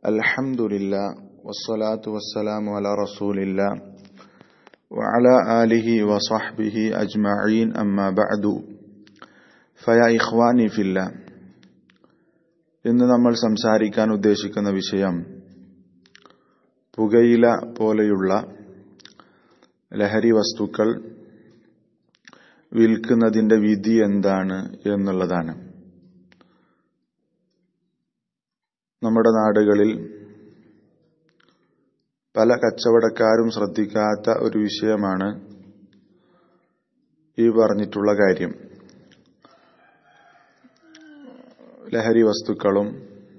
الحمد لله والصلاة والسلام على رسول الله وعلى آله وصحبه أجمعين أما بعد فيا إخواني في الله ഇന്ന് നമ്മൾ സംസാരിക്കാൻ ഉദ്ദേശിക്കുന്ന വിഷയം പുകയില പോലെയുള്ള ലഹരി വസ്തുക്കൾ വിൽക്കുന്നതിന്റെ വിധി എന്താണ് എന്നുള്ളതാണ് നമ്മുടെ നാടുകളിൽ പല കച്ചവടക്കാരും ശ്രദ്ധിക്കാത്ത ഒരു വിഷയമാണ് ഈ പറഞ്ഞിട്ടുള്ള കാര്യം ലഹരി വസ്തുക്കളും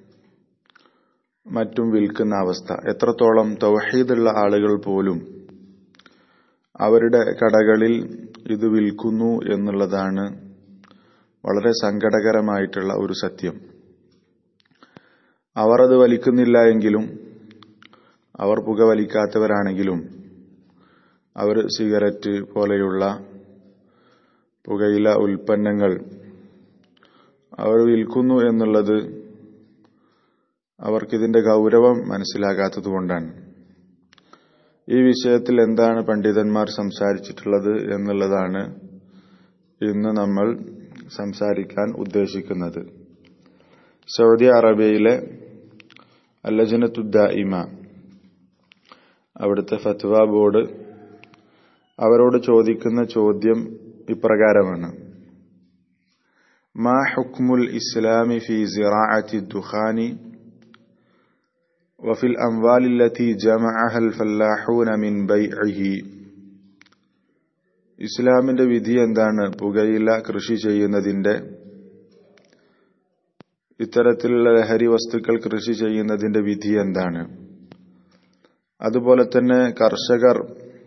മറ്റും വിൽക്കുന്ന അവസ്ഥ എത്രത്തോളം തൗഹീദുള്ള ആളുകൾ പോലും അവരുടെ കടകളിൽ ഇത് വിൽക്കുന്നു എന്നുള്ളതാണ് വളരെ സങ്കടകരമായിട്ടുള്ള ഒരു സത്യം അവർ അത് വലിക്കുന്നില്ല എങ്കിലും അവർ പുക വലിക്കാത്തവരാണെങ്കിലും അവർ സിഗരറ്റ് പോലെയുള്ള പുകയില ഉൽപ്പന്നങ്ങൾ അവർ വിൽക്കുന്നു എന്നുള്ളത് അവർക്കിതിന്റെ ഗൗരവം മനസ്സിലാകാത്തതുകൊണ്ടാണ് ഈ വിഷയത്തിൽ എന്താണ് പണ്ഡിതന്മാർ സംസാരിച്ചിട്ടുള്ളത് എന്നുള്ളതാണ് ഇന്ന് നമ്മൾ സംസാരിക്കാൻ ഉദ്ദേശിക്കുന്നത് സൗദി അറേബ്യയിലെ അല്ലജനത്തുദ്ദായിമ അവിടുത്തെ ഫത്വ ബോർഡ് അവരോട് ചോദിക്കുന്ന ചോദ്യം ഇപ്രകാരമാണ് ما حكم الإسلام في زراعة الدخان وفي الأموال التي جمعها الفلاحون من بيعه ഇസ്ലാമിന്റെ വിധി എന്താണ് പുകയില കൃഷി ചെയ്യുന്നതിന്റെ ഇത്തരത്തിലുള്ള ലഹരി വസ്തുക്കൾ കൃഷി ചെയ്യുന്നതിന്റെ വിധി എന്താണ് അതുപോലെ തന്നെ കർഷകർ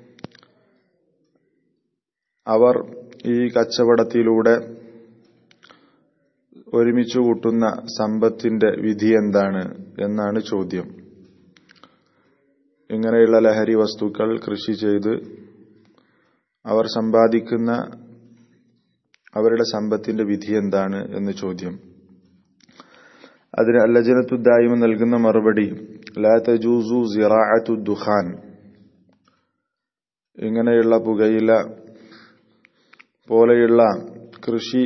അവർ ഈ കച്ചവടത്തിലൂടെ ഒരുമിച്ച് കൂട്ടുന്ന സമ്പത്തിന്റെ വിധി എന്താണ് എന്നാണ് ചോദ്യം ഇങ്ങനെയുള്ള ലഹരി വസ്തുക്കൾ കൃഷി ചെയ്ത് അവർ സമ്പാദിക്കുന്ന അവരുടെ സമ്പത്തിന്റെ വിധി എന്താണ് എന്ന് ചോദ്യം അതിന് അല്ലജനത്തുദ്ദായ്മ നൽകുന്ന മറുപടി ലാ തജൂസു സിറാഅത്തു ദുഖാൻ ഇങ്ങനെയുള്ള പുകയില പോലെയുള്ള കൃഷി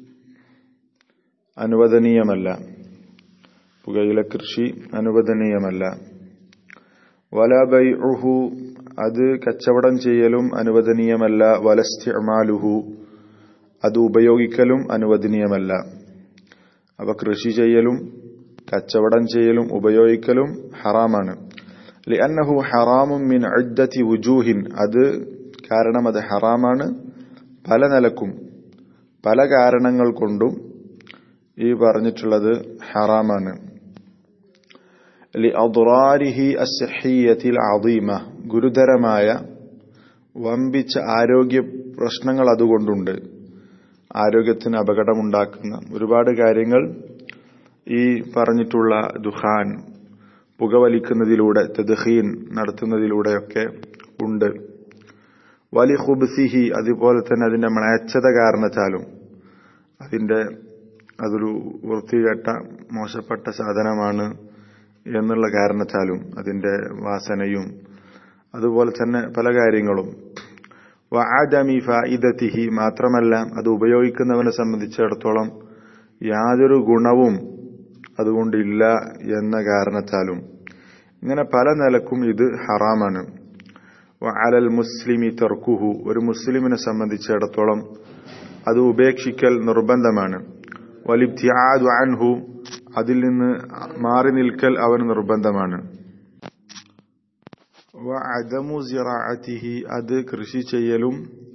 അനുവദനീയമല്ല പുകയില കൃഷി അനുവദനീയമല്ല വല ബൈഉഹു അത് കച്ചവടം ചെയ്യലും അനുവദനീയമല്ല വലസ്തിമാലുഹു അത് ഉപയോഗിക്കലും അനുവദനീയമല്ല അവ കൃഷി ചെയ്യലും കച്ചവടം ചെയ്യലും ഉപയോഗിക്കലും ഹറാമാണ് ലിഅന്നഹു ഹറാമും മിൻ ഉദ്ദത്തി വുജൂഹിൻ അത് കാരണം അത് ഹറാമാണ് പല നിലക്കും പല കാരണങ്ങൾ കൊണ്ടും ഈ പറഞ്ഞിട്ടുള്ളത് ഹറാമാണ് ലിഅദ്റാരിഹി അസ്സഹിയത്തിൽ അദീമ ഗുരുതരമായ വമ്പിച്ച ആരോഗ്യ പ്രശ്നങ്ങൾ അതുകൊണ്ടുണ്ട് ആരോഗ്യത്തിന് അപകടമുണ്ടാക്കുന്ന ഒരുപാട് കാര്യങ്ങൾ ഈ പറഞ്ഞിട്ടുള്ള ദുഹാൻ പുകവലിക്കുന്നതിലൂടെ തെദഹീൻ നടത്തുന്നതിലൂടെയൊക്കെ ഉണ്ട് വലി ഹുബ്സിഹി അതുപോലെ തന്നെ അതിന്റെ മ്ലേച്ഛത കാരണത്താലും അതിന്റെ അതൊരു വൃത്തികെട്ട മോശപ്പെട്ട സാധനമാണ് എന്നുള്ള കാരണത്താലും അതിന്റെ വാസനയും അതുപോലെ തന്നെ പല കാര്യങ്ങളും വഅദമി ഫായിദത്തിഹി മാത്രമല്ല അത് ഉപയോഗിക്കുന്നവനെ സംബന്ധിച്ചിടത്തോളം യാതൊരു ഗുണവും അതുകൊണ്ടില്ല എന്ന കാരണത്താലും ഇങ്ങനെ പല നിലക്കും ഇത് ഹറാമാണ് അലൽ മുസ്ലിമി തർക്കുഹു ഒരു മുസ്ലിമിനെ സംബന്ധിച്ചിടത്തോളം അത് ഉപേക്ഷിക്കൽ നിർബന്ധമാണ് വലിബ്തിയാദു അൻഹു അതിൽ നിന്ന് മാറി നിൽക്കൽ അവന് നിർബന്ധമാണ് അദമു സിറാഅത്തിഹി അത് കൃഷി ചെയ്യലും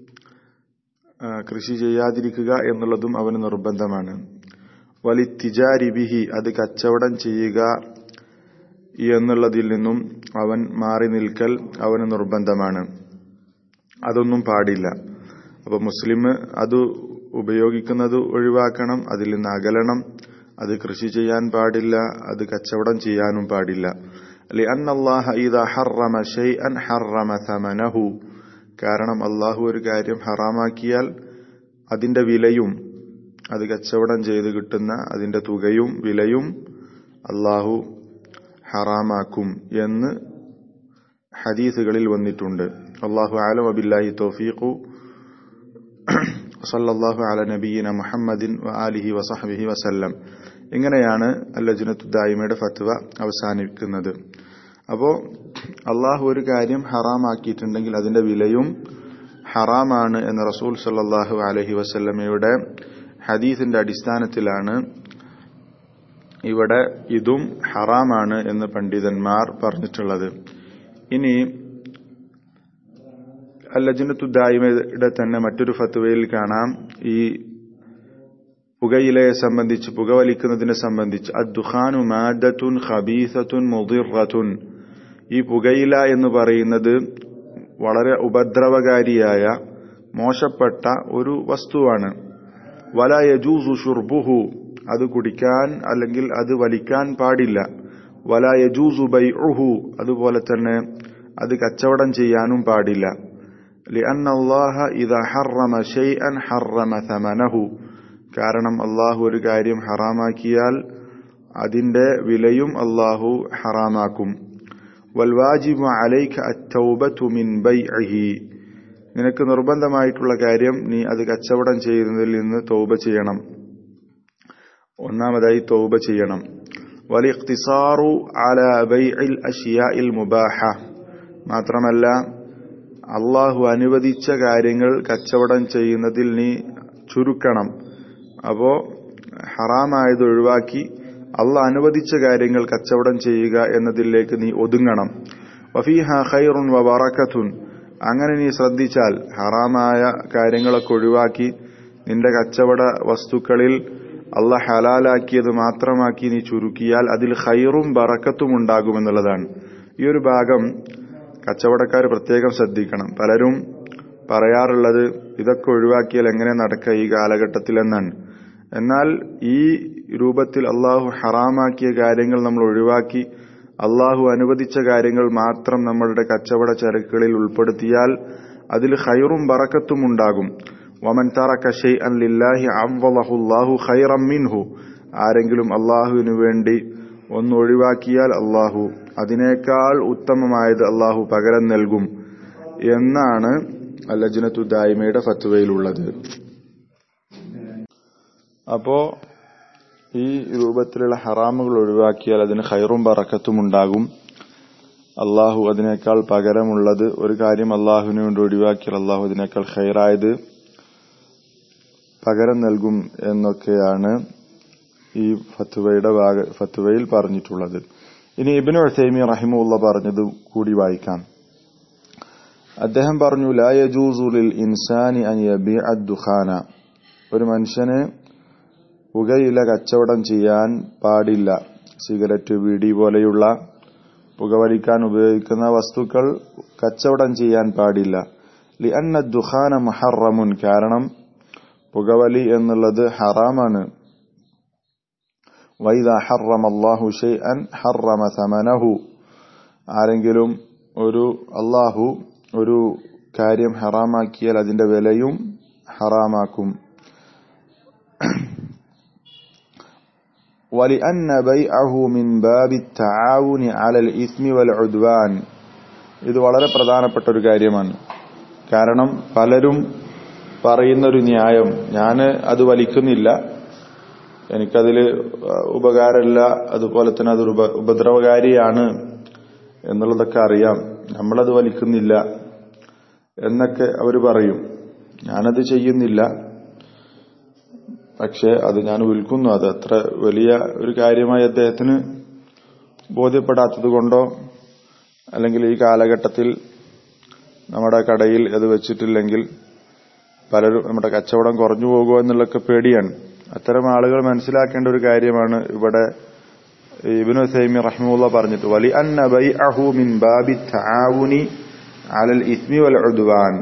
കൃഷി ചെയ്യാതിരിക്കുക എന്നുള്ളതും അവന് നിർബന്ധമാണ് വലിത്തിജാരിബിഹി അത് കച്ചവടം ചെയ്യുക എന്നുള്ളതിൽ നിന്നും അവൻ മാറി നിൽക്കൽ അവന് നിർബന്ധമാണ് അതൊന്നും പാടില്ല അപ്പൊ മുസ്ലിം അത് ഉപയോഗിക്കുന്നത് ഒഴിവാക്കണം അതിൽ നിന്ന് അകലണം അത് കൃഷി ചെയ്യാൻ പാടില്ല അത് കച്ചവടം ചെയ്യാനും പാടില്ല കാരണം അള്ളാഹു ഒരു കാര്യം ഹറാമാക്കിയാൽ അതിന്റെ വിലയും അത് കച്ചവടം ചെയ്ത് കിട്ടുന്ന അതിന്റെ തുകയും വിലയും അള്ളാഹു ഹറാമാക്കും എന്ന് ഹദീസുകളിൽ വന്നിട്ടുണ്ട് അള്ളാഹു ആലം അബില്ലാഹി തോഫീഖു സല്ലല്ലാഹു അല നബീന മുഹമ്മദിൻ വ ആലിഹി വസഹബിഹി വസല്ലം ഇങ്ങനെയാണ് അല്ലജുനത്തു ദായിമയുടെ ഫത്വ അവസാനിക്കുന്നത് അപ്പോ അള്ളാഹു ഒരു കാര്യം ഹറാമാക്കിയിട്ടുണ്ടെങ്കിൽ അതിന്റെ വിലയും ഹറാമാണ് എന്ന റസൂൽ സല്ലല്ലാഹു അലഹി വസല്ലമയുടെ ഹദീസിന്റെ അടിസ്ഥാനത്തിലാണ് ഇവിടെ ഇതും ഹറാമാണ് എന്ന് പണ്ഡിതന്മാർ പറഞ്ഞിട്ടുള്ളത് ഇനി അല്ലജനത്തു ദായിമയുടെ തന്നെ മറ്റൊരു ഫത്വയിൽ കാണാം ഈ പുകയിലയെ സംബന്ധിച്ച് പുകവലിക്കുന്നതിനെ സംബന്ധിച്ച് അദ്ദുഖാനു മാദത്തുൻ ഖബീസത്തുൻ മുദിറത്തുൻ ഈ പുകയില എന്ന് പറയുന്നത് വളരെ ഉപദ്രവകാരിയായ മോശപ്പെട്ട ഒരു വസ്തുവാണ് വല യജൂസു ഷുർബുഹു അത് കുടിക്കാൻ അല്ലെങ്കിൽ അത് വലിക്കാൻ പാടില്ല വല യജൂസു ബൈഉഹു അതുപോലെ തന്നെ അത് കച്ചവടം ചെയ്യാനും പാടില്ല لأن الله إذا حرم شيئا حرم ثمنه കാരണം അള്ളാഹു ഒരു കാര്യം ഹറാമാക്കിയാൽ അതിന്റെ വിലയും അള്ളാഹു ഹറാമാക്കും വൽവാജിബു അലൈക അത്തൗബത്തു മിൻ ബൈഇഹി നിനക്ക് നിർബന്ധമായിട്ടുള്ള കാര്യം നീ അത് കച്ചവടം ചെയ്യുന്നതിൽ നിന്ന് തൗബ ചെയ്യണം ഒന്നാമതായി തൗബ ചെയ്യണം വലിഖ്തിസാറു അല ബൈഇൽ അഷിയാഇൽ മുബാഹ മാത്രമല്ല അള്ളാഹു അനുവദിച്ച കാര്യങ്ങൾ കച്ചവടം ചെയ്യുന്നതിൽ നീ ചുരുക്കണം അപ്പോ ഹറാമായത് ഒഴിവാക്കി അള്ളാഹ് അനുവദിച്ച കാര്യങ്ങൾ കച്ചവടം ചെയ്യുക എന്നതിലേക്ക് നീ ഒതുങ്ങണം വഫീഹ ഖൈറുൻ വ ബറക്കത്തുൻ അങ്ങനെ നീ ശ്രദ്ധിച്ചാൽ ഹറാമായ കാര്യങ്ങളൊക്കെ ഒഴിവാക്കി നിന്റെ കച്ചവട വസ്തുക്കളിൽ അള്ളാഹ് ഹലാലാക്കിയത് മാത്രമാക്കി നീ ചുരുക്കിയാൽ അതിൽ ഖൈറും ബറക്കത്തും ഉണ്ടാകുമെന്നുള്ളതാണ് ഈ ഒരു ഭാഗം കച്ചവടക്കാർ പ്രത്യേകം ശ്രദ്ധിക്കണം പലരും പറയാറുള്ളത് ഇതൊക്കെ ഒഴിവാക്കിയാൽ എങ്ങനെ നടക്കുക ഈ കാലഘട്ടത്തിൽ എന്നാണ് എന്നാൽ ഈ രൂപത്തിൽ അള്ളാഹു ഹറാമാക്കിയ കാര്യങ്ങൾ നമ്മൾ ഒഴിവാക്കി അള്ളാഹു അനുവദിച്ച കാര്യങ്ങൾ മാത്രം നമ്മളുടെ കച്ചവട ചരക്കുകളിൽ ഉൾപ്പെടുത്തിയാൽ അതിൽ ഖൈറും ബറക്കത്തും ഉണ്ടാകും വമൻ തറക ഷൈഅൻ ലില്ലാഹി അവ്വലഹുല്ലാഹു ഖൈറം മിൻഹു ആരെങ്കിലും അള്ളാഹുവിനു വേണ്ടി ഒന്ന് ഒഴിവാക്കിയാൽ അള്ളാഹു അതിനേക്കാൾ ഉത്തമമായത് അള്ളാഹു പകരം നൽകും എന്നാണ് അല്ലജനത്തു ദായ്മയുടെ ഫത്വയിലുള്ളത് അപ്പോ ഈ രൂപത്തിലുള്ള ഹറാമുകൾ ഒഴിവാക്കിയാൽ അതിന് ഖൈറും ബറക്കത്തും ഉണ്ടാകും അള്ളാഹു അതിനേക്കാൾ പകരമുള്ളത് ഒരു കാര്യം അള്ളാഹുവിനെ കൊണ്ട് ഒഴിവാക്കിയാൽ അള്ളാഹു അതിനേക്കാൾ ഖൈറായത് പകരം നൽകും എന്നൊക്കെയാണ് ഈ ഫത്വയുടെ ഭാഗ ഫത്വയിൽ പറഞ്ഞിട്ടുള്ളത് ഇനി ഇബിനു ഉസൈമി റഹിമുള്ള പറഞ്ഞത് കൂടി വായിക്കാം അദ്ദേഹം പറഞ്ഞു ലാ യജൂസു ലിൽ ഇൻസാനി അൻ യബീഅ ദുഖാന ഒരു മനുഷ്യന് പുകയില കച്ചവടം ചെയ്യാൻ പാടില്ല സിഗരറ്റ് ബീഡി പോലെയുള്ള പുകവലിക്കാൻ ഉപയോഗിക്കുന്ന വസ്തുക്കൾ കച്ചവടം ചെയ്യാൻ പാടില്ല ലി അന്ന ദുഖാന മുഹറമുൻ കാരണം പുകവലി എന്നുള്ളത് ഹറാമാണ് വൈദ ഹറം അള്ളാഹു ഷെയ്അൻ ഹറമ സമനഹു ആരെങ്കിലും ഒരു അള്ളാഹു ഒരു കാര്യം ഹറാമാക്കിയാൽ അതിന്റെ വിലയും ഹറാമാക്കും ولأن بيعه من باب التعاون على الإثم والعدوان ഇത് വളരെ പ്രധാനപ്പെട്ട ഒരു കാര്യമാണ് കാരണം പലരും പറയുന്നൊരു ന്യായം ഞാൻ അത് വലിക്കുന്നില്ല എനിക്കതിൽ ഉപകാരമില്ല അതുപോലെ തന്നെ അതൊരു ഉപദ്രവകാരിയാണ് എന്നുള്ളതൊക്കെ അറിയാം നമ്മളത് വലിക്കുന്നില്ല എന്നൊക്കെ അവർ പറയും ഞാനത് ചെയ്യുന്നില്ല പക്ഷെ അത് ഞാൻ വിൽക്കുന്നു അത് അത്ര വലിയ ഒരു കാര്യമായി അദ്ദേഹത്തിന് ബോധ്യപ്പെടാത്തത് കൊണ്ടോ അല്ലെങ്കിൽ ഈ കാലഘട്ടത്തിൽ നമ്മുടെ കടയിൽ അത് വെച്ചിട്ടില്ലെങ്കിൽ പലരും നമ്മുടെ കച്ചവടം കുറഞ്ഞു പോകുമോ എന്നുള്ളൊക്കെ പേടിയാണ് അത്തരം ആളുകൾ മനസ്സിലാക്കേണ്ട ഒരു കാര്യമാണ് ഇവിടെ ഇബിനു സൈമി റഹ്മുള്ള പറഞ്ഞിട്ട് വലി അന്ന ബൈഅഹു മിൻ ബാബി തആവുനി അലൽ ഇസ്മി വൽ ഉദ്വാൻ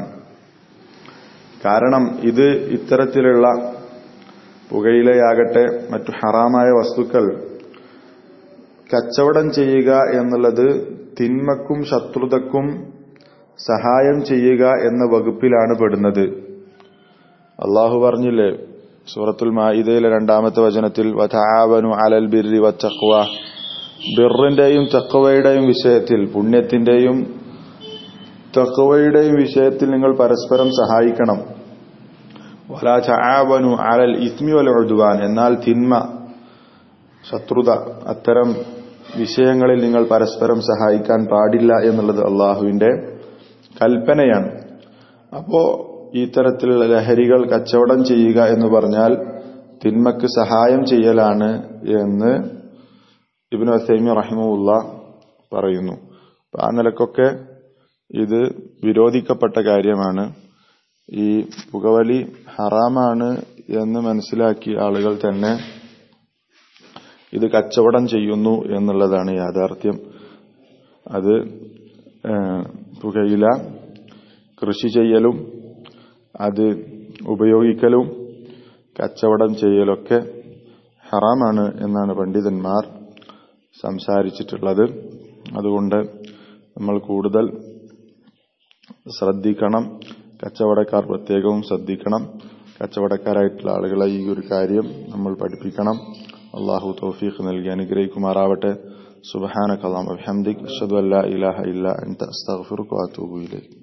കാരണം ഇത് ഇത്തരത്തിലുള്ള പുകയിലയാകട്ടെ മറ്റു ഹറാമായ വസ്തുക്കൾ കച്ചവടം ചെയ്യുക എന്നുള്ളത് തിന്മക്കും ശത്രുതക്കും സഹായം ചെയ്യുക എന്ന വകുപ്പിലാണ് പെടുന്നത് അള്ളാഹു പറഞ്ഞില്ലേ സൂറത്തുൽ മായിദയിലെ രണ്ടാമത്തെ വചനത്തിൽ വതാവനു അലൽ ബിർരി വത്തഖ്വ ബിറിന്റെയും തക്കവയുടെയും വിഷയത്തിൽ പുണ്യത്തിന്റെയും തക്കവയുടെയും വിഷയത്തിൽ നിങ്ങൾ പരസ്പരം സഹായിക്കണം വലാ ചാവനു അലൽ ഇസ്മി വൽ ഉദ്വാൻ എന്നാൽ തിന്മ ശത്രുത അത്തരം വിഷയങ്ങളിൽ നിങ്ങൾ പരസ്പരം സഹായിക്കാൻ പാടില്ല എന്നുള്ളത് അള്ളാഹുവിന്റെ കൽപ്പനയാണ് അപ്പോ ഈ തരത്തിലുള്ള ലഹരികൾ കച്ചവടം ചെയ്യുക എന്ന് പറഞ്ഞാൽ തിന്മക്ക് സഹായം ചെയ്യലാണ് എന്ന് ഇബിന് വസൈമി റഹിമുല്ല പറയുന്നു അപ്പൊ ആ നിലക്കൊക്കെ ഇത് വിരോധിക്കപ്പെട്ട കാര്യമാണ് ഈ പുകവലി ഹറാമാണ് എന്ന് മനസ്സിലാക്കിയ ആളുകൾ തന്നെ ഇത് കച്ചവടം ചെയ്യുന്നു എന്നുള്ളതാണ് യാഥാർത്ഥ്യം അത് പുകയില കൃഷി ചെയ്യലും അത് ഉപയോഗിക്കലും കച്ചവടം ചെയ്യലൊക്കെ ഹറാമാണ് എന്നാണ് പണ്ഡിതന്മാർ സംസാരിച്ചിട്ടുള്ളത് അതുകൊണ്ട് നമ്മൾ കൂടുതൽ ശ്രദ്ധിക്കണം കച്ചവടക്കാർ പ്രത്യേകവും ശ്രദ്ധിക്കണം കച്ചവടക്കാരായിട്ടുള്ള ആളുകളെ ഈ ഒരു കാര്യം നമ്മൾ പഠിപ്പിക്കണം അള്ളാഹു തൗഫീഖ് നൽകി അനുഗ്രഹിക്കുമാറാവട്ടെ സുബഹാനകലാം അബ്ഹംദിക് അഷ്ഹദു അല്ലാ ഇലാഹ ഇല്ല അൻത അസ്തഗ്ഫിറുക വഅതൂബു ഇലൈക്